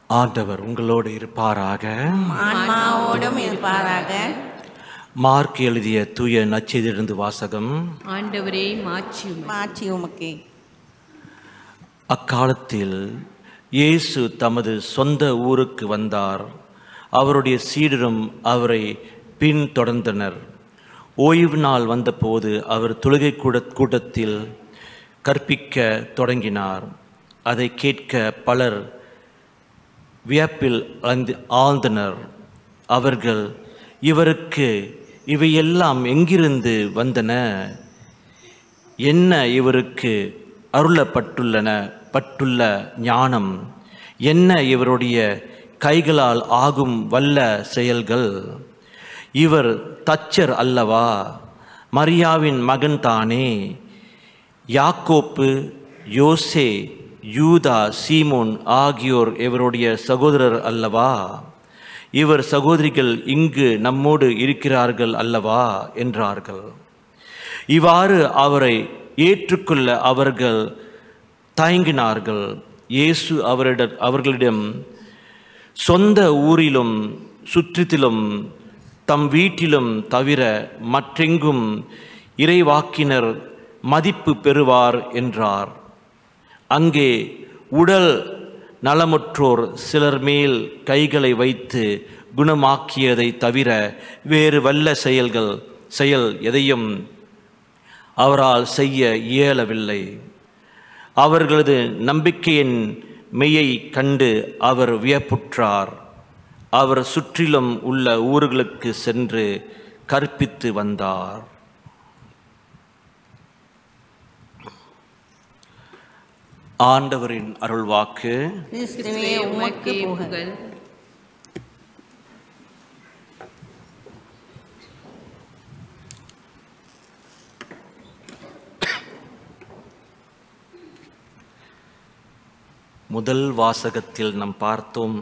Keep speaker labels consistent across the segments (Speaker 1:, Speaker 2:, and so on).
Speaker 1: ஆண்டவர் உங்களோடு இருப்பாராக
Speaker 2: ஆன்மாவோடும் இருப்பாராக
Speaker 1: மார்க் எழுதிய தூய நச்செய்திலிருந்து வாசகம்
Speaker 3: ஆண்டவரே மாட்சி உமக்கு.
Speaker 2: மாட்சி உமக்கே
Speaker 1: அக்காலத்தில் இயேசு தமது சொந்த ஊருக்கு வந்தார் அவருடைய சீடரும் அவரை பின்தொடர்ந்தனர் ஓய்வு நாள் வந்தபோது அவர் தொழுகை கூட கூட்டத்தில் கற்பிக்க தொடங்கினார் அதை கேட்க பலர் வியப்பில் ஆழ்ந்து ஆழ்ந்தனர் அவர்கள் இவருக்கு இவையெல்லாம் எங்கிருந்து வந்தன என்ன இவருக்கு அருளப்பட்டுள்ளன பட்டுள்ள ஞானம் என்ன இவருடைய கைகளால் ஆகும் வல்ல செயல்கள் இவர் தச்சர் அல்லவா மரியாவின் மகன் தானே யாக்கோப்பு யோசே யூதா சீமோன் ஆகியோர் இவருடைய சகோதரர் அல்லவா இவர் சகோதரிகள் இங்கு நம்மோடு இருக்கிறார்கள் அல்லவா என்றார்கள் இவ்வாறு அவரை ஏற்றுக்கொள்ள அவர்கள் தயங்கினார்கள் இயேசு அவரிட அவர்களிடம் சொந்த ஊரிலும் சுற்றத்திலும் தம் வீட்டிலும் தவிர மற்றெங்கும் இறைவாக்கினர் மதிப்பு பெறுவார் என்றார் அங்கே உடல் நலமுற்றோர் சிலர் மேல் கைகளை வைத்து குணமாக்கியதை தவிர வேறு வல்ல செயல்கள் செயல் எதையும் அவரால் செய்ய இயலவில்லை அவர்களது நம்பிக்கையின் மெய்யை கண்டு அவர் வியப்புற்றார் அவர் சுற்றிலும் உள்ள ஊர்களுக்கு சென்று கற்பித்து வந்தார் ஆண்டவரின் அருள்வாக்கு
Speaker 2: கிறிஸ்துவே உமக்கு
Speaker 3: உமக்கே
Speaker 2: புகழ்
Speaker 3: புகழ்
Speaker 1: முதல் வாசகத்தில் நாம் பார்த்தோம்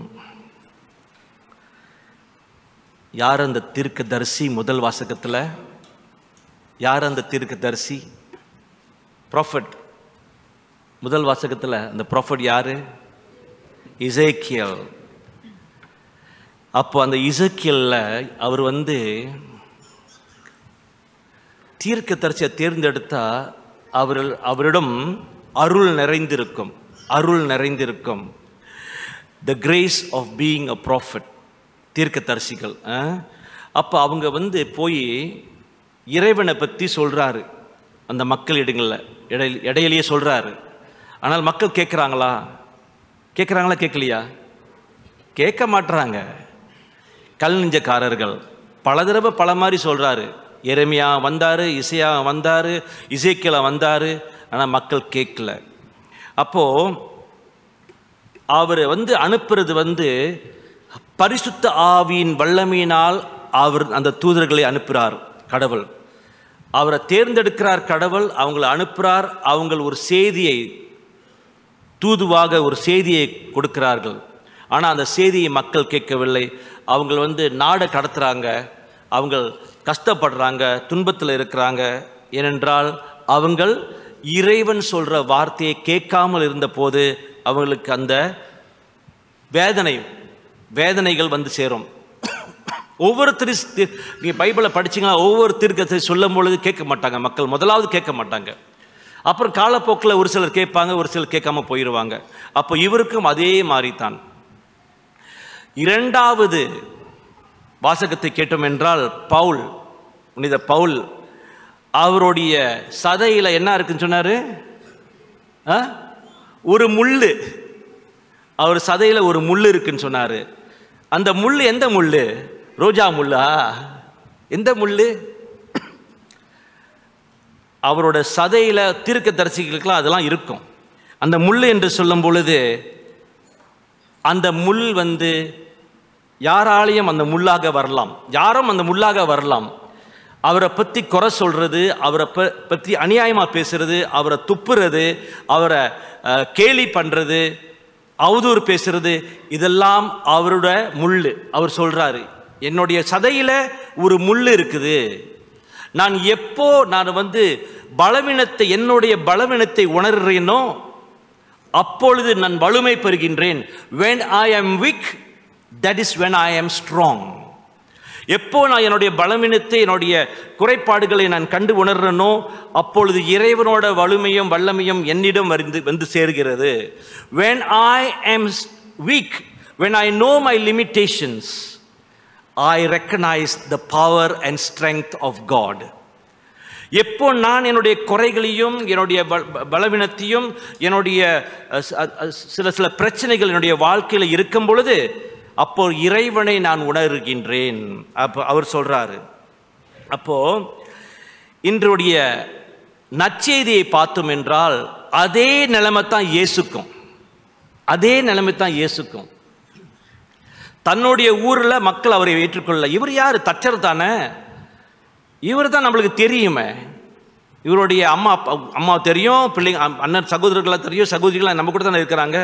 Speaker 1: யார் அந்த தீர்க்கதரிசி முதல் வாசகத்தில் யார் அந்த தீர்க்கதரிசி ப்ராஃபட் முதல் வாசகத்தில் அந்த ப்ராஃபட் யாரு இசைக்கியல் அப்போ அந்த இசைக்கியல்ல அவர் வந்து தீர்க்கதரிசியை தேர்ந்தெடுத்தா அவர் அவரிடம் அருள் நிறைந்திருக்கும் அருள் நிறைந்திருக்கும் the grace of being a prophet தீர்க்கதரிசிகள் அப்போ அவங்க வந்து போய் இறைவனை பற்றி சொல்கிறாரு அந்த மக்கள் இடங்களில் இடை இடையிலேயே சொல்கிறாரு ஆனால் மக்கள் கேட்குறாங்களா கேட்குறாங்களா கேட்கலையா கேட்க மாட்டுறாங்க கல் நெஞ்சக்காரர்கள் பல தடவை பல மாதிரி சொல்கிறாரு எரமியா வந்தார் இசையா வந்தார் இசைக்கில வந்தார் ஆனால் மக்கள் கேட்கல அப்போது அவர் வந்து அனுப்புறது வந்து பரிசுத்த ஆவியின் வல்லமையினால் அவர் அந்த தூதர்களை அனுப்புகிறார் கடவுள் அவரை தேர்ந்தெடுக்கிறார் கடவுள் அவங்களை அனுப்புகிறார் அவங்க ஒரு செய்தியை தூதுவாக ஒரு செய்தியை கொடுக்கிறார்கள் ஆனால் அந்த செய்தியை மக்கள் கேட்கவில்லை அவங்க வந்து நாடை கடத்துகிறாங்க அவங்க கஷ்டப்படுறாங்க துன்பத்தில் இருக்கிறாங்க ஏனென்றால் அவங்கள் இறைவன் சொல்கிற வார்த்தையை கேட்காமல் இருந்தபோது அவங்களுக்கு அந்த வேதனை வேதனைகள் வந்து சேரும் ஒவ்வொரு திரு நீங்கள் பைபிளை படிச்சீங்கன்னா ஒவ்வொரு தீர்க்கத்தை சொல்லும் பொழுது கேட்க மாட்டாங்க மக்கள் முதலாவது கேட்க மாட்டாங்க அப்புறம் காலப்போக்கில் ஒரு சிலர் கேட்பாங்க ஒரு சிலர் கேட்காம போயிடுவாங்க அப்போ இவருக்கும் அதே மாதிரி தான் இரண்டாவது வாசகத்தை கேட்டோம் என்றால் பவுல் புனித பவுல் அவருடைய சதையில் என்ன இருக்குன்னு சொன்னார் ஒரு முள்ளு அவர் சதையில் ஒரு முள் இருக்குன்னு சொன்னார் அந்த முள் எந்த முள் ரோஜா முள்ளா எந்த முள் அவரோட சதையில் தீர்க்க தரிசிகளுக்கெல்லாம் அதெல்லாம் இருக்கும் அந்த முள் என்று சொல்லும் பொழுது அந்த முள் வந்து யாராலையும் அந்த முள்ளாக வரலாம் யாரும் அந்த முள்ளாக வரலாம் அவரை பற்றி குறை சொல்கிறது அவரை ப பற்றி அநியாயமாக பேசுறது அவரை துப்புறது அவரை அஹ், கேலி பண்ணுறது அவதூறு பேசுறது இதெல்லாம் அவரோட முள் அவர் சொல்கிறாரு என்னுடைய சதையில் ஒரு முள் இருக்குது நான் எப்போ நான் வந்து பலவீனத்தை என்னுடைய பலவீனத்தை உணர்றேனோ அப்பொழுது நான் வலிமை பெறுகின்றேன் when i am weak that is when i am strong எப்போ நான் என்னுடைய பலவீனத்தை என்னுடைய குறைபாடுகளை நான் கண்டு உணர்றேனோ அப்பொழுது இறைவனோட வலிமையும் வல்லமையும் என்னிடம் வந்து வந்து சேர்கிறது when i am weak when i know my limitations i recognize the power and strength of god எப்போ நான் என்னுடைய குறைகளையும் என்னுடைய ப- ப- பலவீனத்தையும் என்னுடைய அஹ், ச- அஹ், சில சில பிரச்சனைகள் என்னுடைய வாழ்க்கையில் இருக்கும் பொழுது அப்போ இறைவனை நான் உணர்கின்றேன் அப்போ அவர் சொல்றாரு அப்போ இன்றைய நற்செய்தியை பார்த்தோம் என்றால் அதே நிலைமை தான் இயேசுக்கும் அதே நிலைமை தான் இயேசுக்கும் தன்னுடைய ஊரில் மக்கள் அவரை ஏற்றுக்கொள்ள இவர் யார் தச்சர் தானே இவர் தான் நம்மளுக்கு தெரியுமே இவருடைய அம்மா அப்பா அம்மா தெரியும் பிள்ளைங்க அம்- அண்ணன் சகோதரர்களாக தெரியும் சகோதரிகளாக நம்ம கூட தானே இருக்கிறாங்க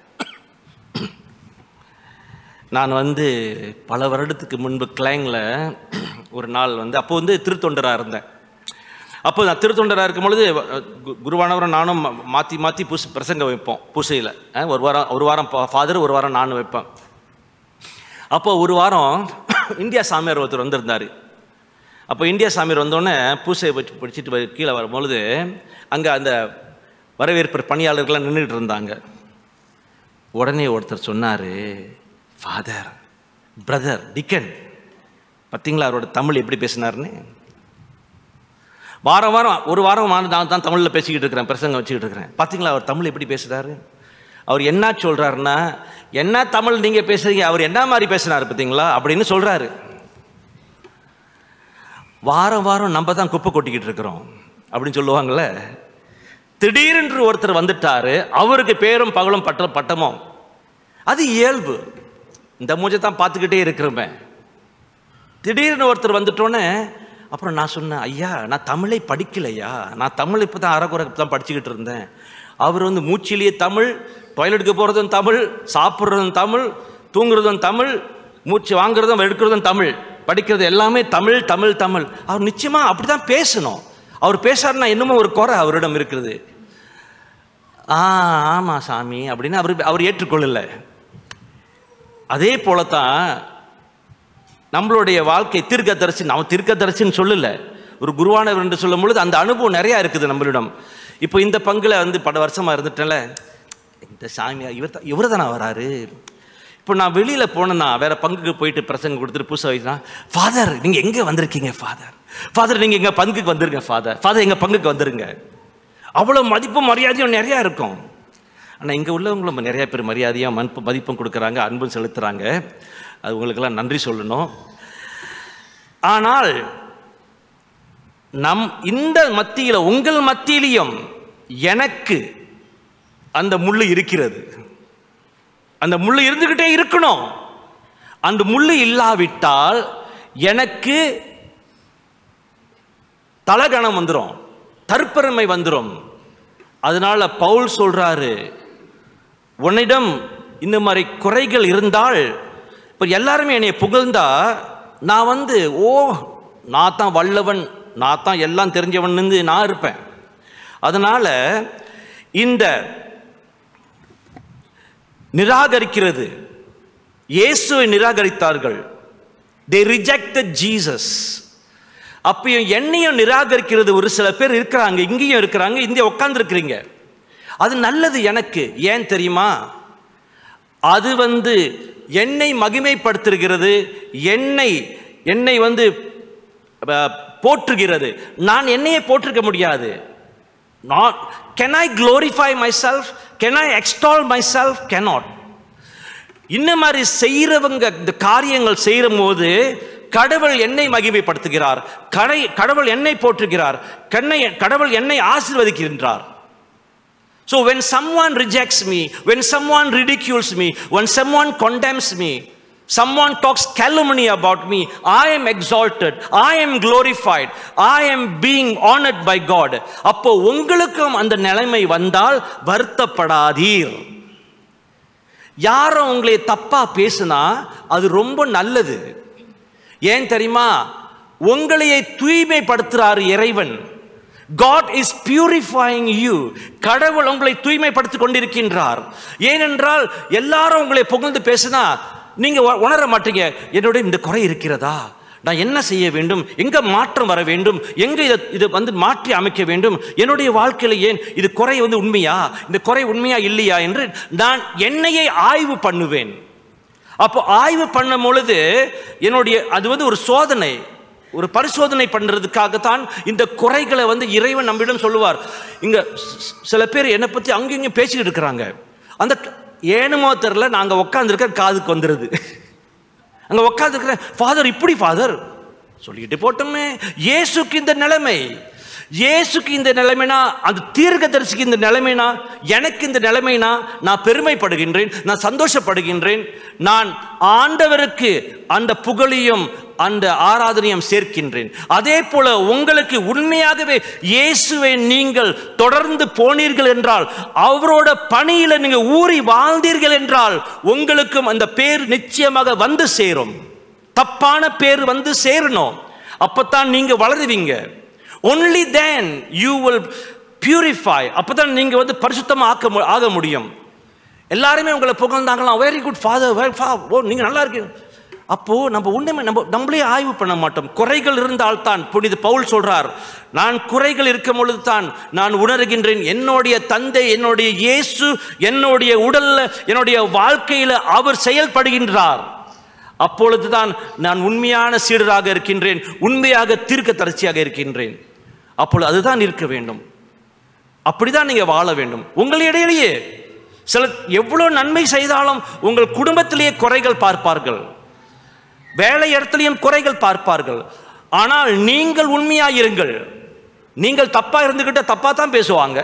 Speaker 1: நான் வந்து பல வருடத்துக்கு முன்பு கிளைங்கில் ஒரு நாள் வந்து அப்போ வந்து திருத்தொண்டராக இருந்தேன் அப்போ நான் திருத்தொண்டராக இருக்கும் பொழுது கு- குருவானவரும் நானும் மா- மாற்றி மாற்றி பூசை பிரசங்க வைப்போம் பூசையில் ஒரு வாரம் ஒரு வாரம் ஃபாதர் ஒரு வாரம் நான் வைப்பேன் அப்போ ஒரு வாரம் இந்தியா சாமியார் ஒருத்தர் வந்திருந்தார் அப்போ இந்தியா சாமியார் வந்தோடனே பூசையை வச்சு பிடிச்சிட்டு வ- கீழே வரும்பொழுது அங்கே அந்த வரவேற்பு பணியாளர்கள்லாம் நின்றுட்டு இருந்தாங்க உடனே ஒருத்தர் சொன்னார் ஃபாதர் பிரதர் டிக்கன் பார்த்தீங்களா அவரோட தமிழ் எப்படி பேசினார்னு வாரம் வாரம் ஒரு வாரம் நான் தான் தான் தமிழில் பேசிக்கிட்டு இருக்கிறேன் பிரசங்கம் வச்சுக்கிட்டு இருக்கிறேன் பார்த்தீங்களா அவர் தமிழ் எப்படி பேசுகிறாரு அவர் என்ன சொல்கிறாருன்னா என்ன தமிழ் நீங்கள் பேசுறீங்க அவர் என்ன மாதிரி பேசுனார் பார்த்தீங்களா அப்படின்னு சொல்கிறாரு வாரம் வாரம் நம்ம தான் குப்பை கொட்டிக்கிட்டு இருக்கிறோம் அப்படின்னு சொல்லுவாங்கள்ல திடீரென்று ஒருத்தர் வந்துட்டாரு அவருக்கு பேரும் பகலும் பட்ட பட்டமோ அது இயல்பு இந்த மூஞ்சை தான் பார்த்துக்கிட்டே இருக்கிறோமே திடீர்னு ஒருத்தர் வந்துட்டோன்னே அப்புறம் நான் சொன்னேன் ஐயா நான் தமிழை படிக்கலையா நான் தமிழ் இப்போ தான் அறகுறை தான் படிச்சுக்கிட்டு இருந்தேன் அவர் வந்து மூச்சிலேயே தமிழ் டாய்லெட்டுக்கு போகிறதும் தமிழ் சாப்பிட்றதும் தமிழ் தூங்குறதும் தமிழ் மூச்சு வாங்குறதும் எடுக்கிறதும் தமிழ் படிக்கிறது எல்லாமே தமிழ் தமிழ் தமிழ் அவர் நிச்சயமாக அப்படி தான் பேசணும் அவர் பேசாருன்னா என்னமோ ஒரு குறை அவரிடம் இருக்கிறது ஆ ஆமாம் சாமி அப்படின்னு அவர் அவர் ஏற்றுக்கொள்ளலை அதே போல தான் நம்மளுடைய வாழ்க்கை தீர்க்கதரிசி நம்ம தீர்க்கதரிசின்னு சொல்லல ஒரு குருவானவர் என்று சொல்லும் பொழுது அந்த அனுபவம் நிறையா இருக்குது நம்மளிடம் இப்போ இந்த பங்கில் வந்து பல வருஷமாக இருந்துட்டேன்ல இந்த சாமியார் இவர் தான் இவர் தானே வராரு இப்போ நான் வெளியில் போனேன்னா வேற பங்குக்கு போயிட்டு பிரசங்கம் கொடுத்துட்டு பூசை வைக்கிறா ஃபாதர் நீங்கள் எங்கே வந்திருக்கீங்க ஃபாதர் ஃபாதர் நீங்கள் எங்கள் பங்குக்கு வந்துருங்க ஃபாதர் ஃபாதர் எங்கள் பங்குக்கு வந்துருங்க அவ்வளோ மதிப்பும் மரியாதையும் நிறையா இருக்கும் ஆனால் இங்கே உள்ளவங்களும் நிறைய பேர் மரியாதையாக மதிப்பு மதிப்பும் கொடுக்குறாங்க அன்பும் செலுத்துகிறாங்க அது உங்களுக்கெல்லாம் நன்றி சொல்லணும் ஆனால் நம் இந்த மத்தியில் உங்கள் மத்தியிலையும் எனக்கு அந்த முள்ளு இருக்கிறது அந்த முள்ளு இருந்துக்கிட்டே இருக்கணும் அந்த முள்ளு இல்லாவிட்டால் எனக்கு தலகணம் வந்துடும் தற்பெருமை வந்துடும் அதனால பவுல் சொல்றாரு உன்னிடம் இந்த மாதிரி குறைகள் இருந்தால் இப்போ எல்லாருமே என்னை புகழ்ந்தா நான் வந்து ஓ நான் தான் வல்லவன் நான் தான் எல்லாம் தெரிஞ்சவன் நான் இருப்பேன் அதனால இந்த நிராகரிக்கிறது இயேசுவை நிராகரித்தார்கள் தே ரிஜெக்டட் ஜீசஸ் அப்பயும் என்னையும் நிராகரிக்கிறது ஒரு சில பேர் இருக்கிறாங்க இங்கேயும் இருக்கிறாங்க இங்கே உட்காந்துருக்கிறீங்க அது நல்லது எனக்கு ஏன் தெரியுமா அது வந்து என்னை மகிமைப்படுத்துகிறது என்னை என்னை வந்து அஹ், போற்றுகிறது நான் என்னையே போற்றிருக்க முடியாது not can I glorify myself can I extol myself cannot இந்த மாதிரி செய்கிறவங்க இந்த காரியங்கள் செய்கிற போது கடவுள் என்னை மகிமைப்படுத்துகிறார் கடை கடவுள் என்னை போற்றுகிறார் கண்ணை கடவுள் என்னை ஆசீர்வதிக்கின்றார் So when someone rejects me, when someone ridicules me, when someone condemns me, someone talks calumny about me, I am exalted, I am glorified, I am being honored by God. அப்போ உங்களுக்கும் அந்த நிலைமை வந்தால் வருத்தப்படாதீர் யாரும் உங்களை தப்பா பேசுனா அது ரொம்ப நல்லது ஏன் தெரியுமா உங்களையே தூய்மைப்படுத்துறாரு இறைவன் காட் இஸ் பியூரிஃபைங் யூ கடவுள் உங்களை தூய்மைப்படுத்திக் கொண்டிருக்கின்றார் ஏனென்றால் எல்லாரும் உங்களை புகழ்ந்து பேசினா நீங்க உ- உணர மாட்டீங்க என்னோட இந்த குறை இருக்கிறதா நான் என்ன செய்ய வேண்டும் எங்க மாற்றம் வர வேண்டும் எங்க இதை இதை வந்து மாற்றி அமைக்க வேண்டும் என்னுடைய வாழ்க்கையில ஏன் இது குறை வந்து உண்மையா இந்த குறை உண்மையா இல்லையா என்று நான் என்னையே ஆய்வு பண்ணுவேன் அப்போ ஆய்வு பண்ணும் பொழுது என்னுடைய அது வந்து ஒரு சோதனை ஒரு பரிசோதனை பண்ணுறதுக்காகத்தான் இந்த குறைகளை வந்து இறைவன் நம்மிடம் சொல்லுவார் இங்க ஸ்- சில பேர் என்னை பற்றி அங்கேயும் பேசிக்கிட்டு இருக்கிறாங்க அந்த ஏனுமோ தெரில நாங்கள் உட்காந்துருக்க காதுக்கு வந்துடுது அங்கே உட்காந்துருக்கிறேன் ஃபாதர் இப்படி ஃபாதர் சொல்லிக்கிட்டு போட்டோமே இயேசுக்கு இந்த நிலைமை இயேசுக்கு இந்த நிலைமைனா அந்த தீர்க்கதரிசிக்கு இந்த நிலைமைனா எனக்கு இந்த நிலைமைனா நான் பெருமைப்படுகின்றேன் நான் சந்தோஷப்படுகின்றேன் நான் ஆண்டவருக்கு அந்த புகழையும் அந்த ஆராதனையும் சேர்க்கின்றேன் அதே போல உங்களுக்கு உண்மையாகவே இயேசுவை நீங்கள் தொடர்ந்து போனீர்கள் என்றால் அவரோட பணியில நீங்க ஊறி வாழ்ந்தீர்கள் என்றால் உங்களுக்கும் அந்த பேர் நிச்சயமாக வந்து சேரும் தப்பான பேர் வந்து சேரணும் அப்பதான் நீங்க வளருவீங்க only then you will purify அப்பதான் நீங்க வந்து பரிசுத்தமா ஆக்க மு- ஆக முடியும் எல்லாருமே உங்களை புகழ்ந்தாங்களாம் வெரி குட் ஃபாதர் ஓ நீங்க நல்லா இருக்கீங்க அப்போ நம்ம உண்மை நம்ம நம்மளே ஆய்வு பண்ண மாட்டோம் குறைகள் இருந்தால் தான் புனித பவுல் சொல்றார் நான் குறைகள் இருக்கும் பொழுது தான் நான் உணர்கின்றேன் என்னுடைய தந்தை என்னுடைய இயேசு என்னுடைய உடல்ல என்னுடைய வாழ்க்கையில அவர் செயல்படுகின்றார் அப்பொழுதுதான் நான் உண்மையான சீடராக இருக்கின்றேன் உண்மையாக தீர்க்க தரிசியாக இருக்கின்றேன் அப்பொழுது அதுதான் இருக்க வேண்டும் அப்படிதான் நீங்க வாழ வேண்டும் உங்கள் இடையிலேயே சில எவ்வளவு நன்மை செய்தாலும் உங்கள் குடும்பத்திலேயே குறைகள் பார்ப்பார்கள் வேலை இடத்துலையும் குறைகள் பார்ப்பார்கள் ஆனால் நீங்கள் உண்மையாயிருங்கள் நீங்கள் தப்பா இருந்துகிட்ட தப்பா தான் பேசுவாங்க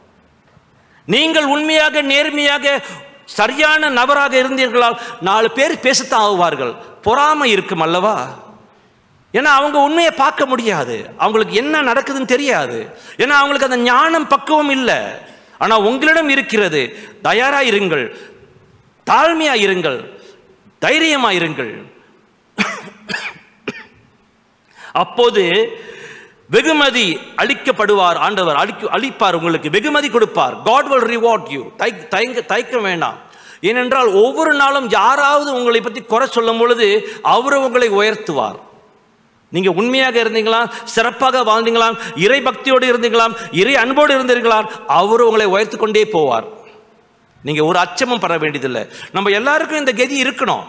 Speaker 1: நீங்கள் உண்மையாக நேர்மையாக சரியான நபராக இருந்தீர்களால் நாலு பேர் பேசத்தான் ஆகுவார்கள் பொறாமை இருக்கும் அல்லவா ஏன்னா அவங்க உண்மையை பார்க்க முடியாது அவங்களுக்கு என்ன நடக்குதுன்னு தெரியாது ஏன்னா அவங்களுக்கு அந்த ஞானம் பக்குவம் இல்லை ஆனால் உங்களிடம் இருக்கிறது தயாரா இருங்கள் தாழ்மையா இருங்கள் தைரியமா இருங்கள் அப்போது வெகுமதி அளிக்கப்படுவார் ஆண்டவர் அளிக்க அளிப்பார் உங்களுக்கு வெகுமதி கொடுப்பார் காட் will reward you தை தயங்க தயக்க வேண்டாம் ஏனென்றால் ஒவ்வொரு நாளும் யாராவது உங்களை பற்றி குறை சொல்லும் பொழுது அவர் உங்களை உயர்த்துவார் நீங்க உண்மையாக இருந்தீங்களா சிறப்பாக வாழ்ந்தீங்களா இறை பக்தியோடு இருந்தீங்களா இறை அன்போடு இருந்தீர்களா அவர் உங்களை உயர்த்து கொண்டே போவார் நீங்க ஒரு அச்சமும் பட வேண்டியதில்லை நம்ம எல்லாருக்கும் இந்த கதி இருக்கணும்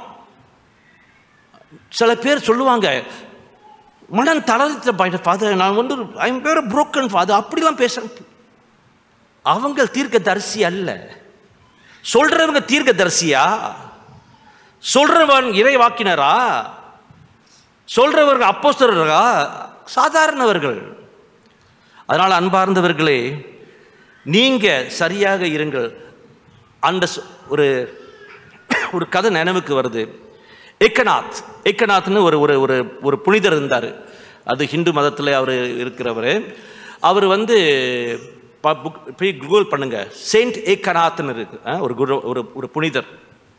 Speaker 1: சில பேர் சொல்லுவாங்க மனம் தளர்த்த ஃபாதர் நான் வந்து ஐம் பேர் புரோக்கன் ஃபாதர் அப்படிலாம் பேசுறேன் அவங்க தீர்க்க தரிசி அல்ல சொல்றவங்க தீர்க்க தரிசியா சொல்றவன் இறை வாக்கினரா சொல்றவர்கள் அப்போஸ்தலர்களா சாதாரணவர்கள் அதனால் அன்பார்ந்தவர்களே நீங்க சரியாக இருங்கள் அந்த ச- ஒரு ஒரு கதை நினைவுக்கு வருது ஏக்கநாத் ஏக்கநாத்னு ஒரு ஒரு ஒரு ஒரு புனிதர் இருந்தார் அது ஹிந்து மதத்தில் அவர் இருக்கிறவர் அவர் வந்து ப- புக்- போய் கூகுள் பண்ணுங்க செயின்ட் ஏக்கநாத்னு இருக்கு ஆ, ஒரு குரு ஒரு ஒரு புனிதர்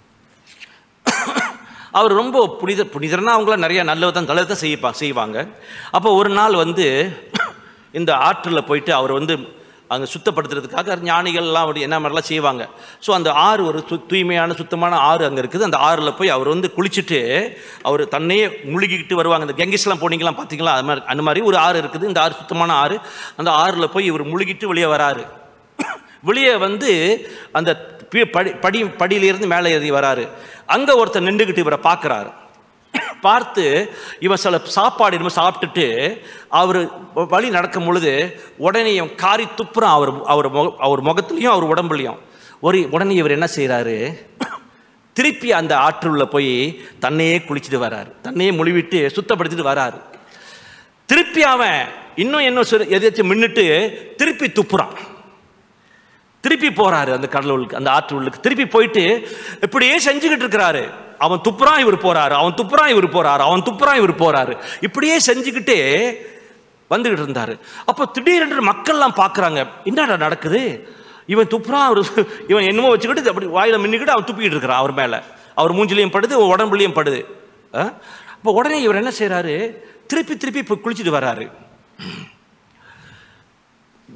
Speaker 1: அவர் ரொம்ப புனித புனிதர்னா அவங்களாம் நிறைய நல்லது தான் நல்லது தான் செய்யப்பா செய்வாங்க அப்போ ஒரு நாள் வந்து இந்த ஆற்றில் போயிட்டு அவர் வந்து அங்கே சுத்தப்படுத்துறதுக்காக ஞானிகள்லாம் அப்படி என்ன மாதிரிலாம் செய்வாங்க ஸோ அந்த ஆறு ஒரு து தூய்மையான சுத்தமான ஆறு அங்கே இருக்குது அந்த ஆறில் போய் அவர் வந்து குளிச்சுட்டு அவர் தன்னையே முழுகிக்கிட்டு வருவாங்க இந்த கெங்கிஸ்லாம் போனீங்களாம் பார்த்தீங்களா அது மாதிரி அந்த மாதிரி ஒரு ஆறு இருக்குது இந்த ஆறு சுத்தமான ஆறு அந்த ஆறில் போய் இவர் முழுகிட்டு வெளியே வராரு வெளியே வந்து அந்த பி- படி படி படியிலிருந்து மேலே ஏறி வராரு அங்கே ஒருத்தர் நின்றுக்கிட்டு இவரை பார்க்குறாரு பார்த்து இவன் சில சாப்பாடு என்னமோ சாப்பிட்டுட்டு அவர் வழி நடக்கும் பொழுது உடனே இவன் காரி துப்புறான் அவர் அவர் முக அவர் முகத்துலையும் அவர் உடம்புலையும் ஒரு உடனே இவர் என்ன செய்கிறாரு திருப்பி அந்த ஆற்றுள்ள போய் தன்னையே குளிச்சுட்டு வராரு தன்னையே முழுவிட்டு சுத்தப்படுத்திட்டு வராரு திருப்பி அவன் இன்னும் என்ன சொல் எதாச்சும் மின்னுட்டு திருப்பி துப்புறான் திருப்பி போறாரு அந்த கடல் உள்ளுக்கு அந்த ஆற்று உள்ளுக்கு திருப்பி போயிட்டு இப்படியே செஞ்சுக்கிட்டு இருக்கிறாரு அவன் துப்புறான் இவர் போறாரு அவன் துப்புறான் இவர் போறாரு அவன் துப்புறான் இவர் போறாரு இப்படியே செஞ்சுக்கிட்டே வந்துகிட்டு இருந்தாரு அப்போ திடீரென்று மக்கள்லாம் பார்க்குறாங்க என்னடா நடக்குது இவன் துப்புறான் அவர் இவன் என்னமோ வச்சுக்கிட்டு அப்படி வாயில மின்னிக்கிட்டு அவன் துப்பிக்கிட்டு இருக்கிறான் அவர் மேலே அவர் மூஞ்சிலையும் படுது உடம்புலையும் படுது அப்போ உடனே இவர் என்ன செய்றாரு திருப்பி திருப்பி போய் குளிச்சுட்டு வராரு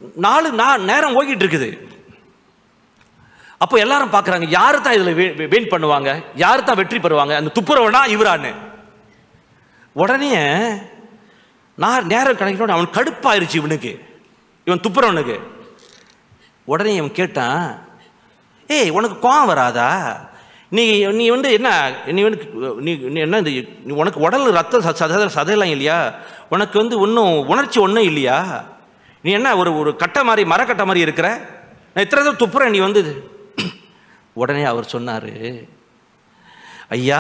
Speaker 1: நாலு நா- நேரம் ஓகிட்டு இருக்குது அப்போ எல்லாரும் பார்க்குறாங்க யாரு தான் இதில் வெயின் பண்ணுவாங்க யாரு தான் வெற்றி பெறுவாங்க அந்த துப்புரவனா இவரான்னு உடனே நான் நேரம் கிடைக்கணும் அவன் கடுப்பாயிருச்சு இவனுக்கு இவன் துப்புரவனுக்கு உடனே இவன் கேட்டான் ஏய் உனக்கு கோவம் வராதா நீ நீ வந்து என்ன நீ வந்து நீ நீ என்ன இந்த நீ உனக்கு உடல் ரத்த ச- சத சதையெல்லாம் இல்லையா உனக்கு வந்து ஒன்றும் உணர்ச்சி ஒன்றும் இல்லையா நீ என்ன ஒரு ஒரு கட்டை மாதிரி மரக்கட்டை மாதிரி இருக்கிற நான் இத்தனை தடவை துப்புறேன் நீ வந்து உடனே அவர் சொன்னார் ஐயா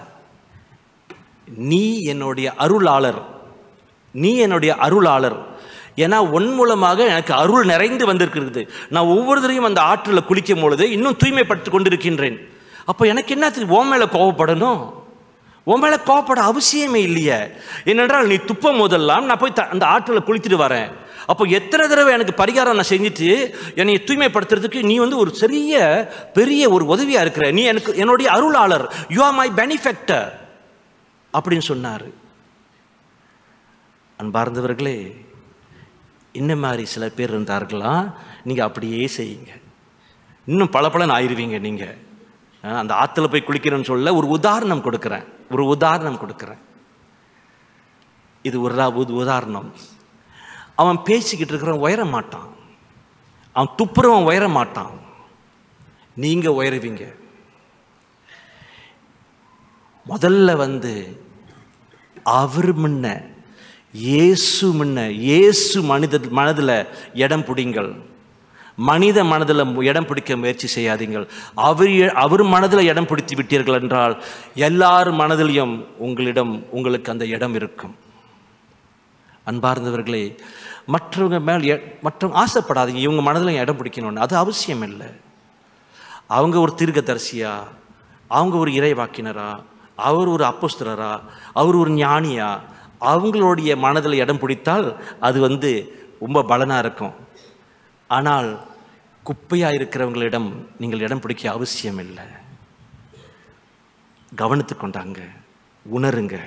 Speaker 1: நீ என்னுடைய அருளாளர் நீ என்னுடைய அருளாளர் ஏன்னா உன் மூலமாக எனக்கு அருள் நிறைந்து வந்திருக்கிறது நான் ஒவ்வொருத்தரையும் அந்த ஆற்றில் குளிக்கும் பொழுது இன்னும் தூய்மைப்பட்டு கொண்டிருக்கின்றேன் அப்போ எனக்கு என்ன ஓ மேலே கோவப்படணும் உன் மேலே கோவப்பட அவசியமே இல்லையே ஏனென்றால் நீ துப்பும் போதெல்லாம் நான் போய் த- அந்த ஆற்றில் குளித்துட்டு வரேன் அப்போ எத்தனை தடவை எனக்கு பரிகாரம் நான் செஞ்சுட்டு என்னை தூய்மைப்படுத்துறதுக்கு நீ வந்து ஒரு சிறிய பெரிய ஒரு உதவியாக இருக்கிற நீ எனக்கு என்னுடைய அருளாளர் யூ ஆர் மை பெனிஃபெக்டர் அப்படின்னு சொன்னார் அன்பார்ந்தவர்களே இந்த மாதிரி சில பேர் இருந்தார்களாம் நீங்கள் அப்படியே செய்யுங்க இன்னும் பல ஆயிருவீங்க நீங்கள் அந்த ஆற்றுல போய் குளிக்கிறேன்னு சொல்ல ஒரு உதாரணம் கொடுக்குறேன் ஒரு உதாரணம் கொடுக்குறேன் இது ஒரு ரா- ஒரு உதாரணம் அவன் பேசிக்கிட்டு இருக்கிறவன் உயர மாட்டான் அவன் துப்புறவன் உயர மாட்டான் நீங்கள் உயருவீங்க முதல்ல வந்து அவர் முன்ன இயேசு முன்ன இயேசு மனித மனதில் இடம் பிடிங்கள் மனித மனதில் இடம் பிடிக்க முயற்சி செய்யாதீங்கள் அவர் அவர் மனதில் இடம் பிடித்து விட்டீர்கள் என்றால் எல்லார் மனதிலையும் உங்களிடம் உங்களுக்கு அந்த இடம் இருக்கும் அன்பார்ந்தவர்களே மற்றவங்க மேல் எ- மற்றவங்க ஆசைப்படாதீங்க இவங்க மனதில் இடம் பிடிக்கணும்னு அது அவசியம் இல்லை அவங்க ஒரு தீர்க்கதரிசியா அவங்க ஒரு இறைவாக்கினரா அவர் ஒரு அப்போஸ்தலரா அவர் ஒரு ஞானியா அவங்களுடைய மனதில் இடம் பிடித்தால் அது வந்து ரொம்ப பலனாக இருக்கும் ஆனால் குப்பையாக இருக்கிறவங்களிடம் நீங்கள் இடம் பிடிக்க அவசியம் இல்லை கவனித்து கொண்டாங்க உணருங்க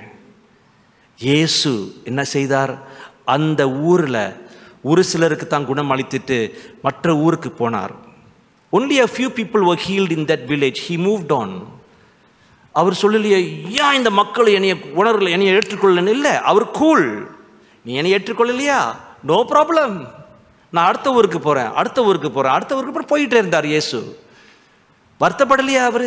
Speaker 1: இயேசு என்ன செய்தார் அந்த ஊரில் ஒரு சிலருக்கு தான் குணம் அளித்துட்டு மற்ற ஊருக்கு போனார் only a few people were healed in that village he moved on அவர் சொல்லலையே ஏன் இந்த மக்கள் என்னைய உணரல என்னைய ஏற்றுக்கொள்ளன்னு இல்லை அவர் கூல் நீ என்னை ஏற்றுக்கொள்ளலையா நோ ப்ராப்ளம் நான் அடுத்த ஊருக்கு போகிறேன் அடுத்த ஊருக்கு போகிறேன் அடுத்த ஊருக்கு போகிறேன் போயிட்டே இருந்தார் இயேசு வருத்தப்படலையா அவர்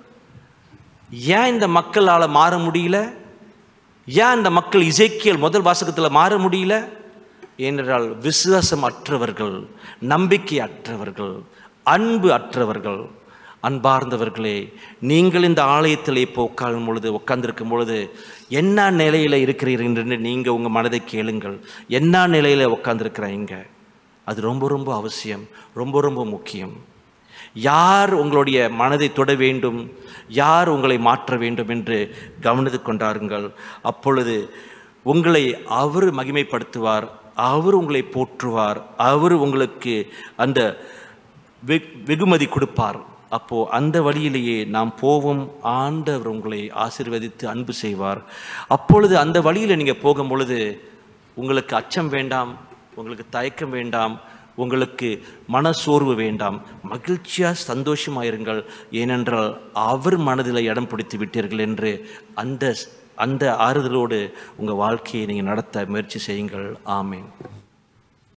Speaker 1: ஏன் இந்த மக்களால் மாற முடியல ஏன் இந்த மக்கள் இசைக்கியல் முதல் வாசகத்தில் மாற முடியல ஏனென்றால் விசுவாசம் அற்றவர்கள் நம்பிக்கை அற்றவர்கள் அன்பு அற்றவர்கள் அன்பார்ந்தவர்களே நீங்கள் இந்த ஆலயத்தில் இப்போ உட்காரும் பொழுது உட்கார்ந்திருக்கும் பொழுது என்ன நிலையில் இருக்கிறீர்கள் என்று நீங்கள் உங்கள் மனதை கேளுங்கள் என்ன நிலையில் உட்கார்ந்துருக்கிறீங்க அது ரொம்ப ரொம்ப அவசியம் ரொம்ப ரொம்ப முக்கியம் யார் உங்களுடைய மனதை தொட வேண்டும் யார் உங்களை மாற்ற வேண்டும் என்று கவனித்து கொண்டாருங்கள் அப்பொழுது உங்களை அவர் மகிமைப்படுத்துவார் அவர் உங்களை போற்றுவார் அவர் உங்களுக்கு அந்த வெ- வெகுமதி கொடுப்பார் அப்போ அந்த வழியிலேயே நாம் போவோம் ஆண்டவர் உங்களை ஆசீர்வதித்து அன்பு செய்வார் அப்பொழுது அந்த வழியில் நீங்கள் போகும் பொழுது உங்களுக்கு அச்சம் வேண்டாம் உங்களுக்கு தயக்கம் வேண்டாம் உங்களுக்கு மனசோர்வு வேண்டாம் மகிழ்ச்சியாக சந்தோஷமாயிருங்கள் ஏனென்றால் அவர் மனதில் இடம் பிடித்து விட்டீர்கள் என்று அந்த அந்த ஆறுதலோடு உங்கள் வாழ்க்கையை நீங்கள் நடத்த முயற்சி செய்யுங்கள் ஆமேன்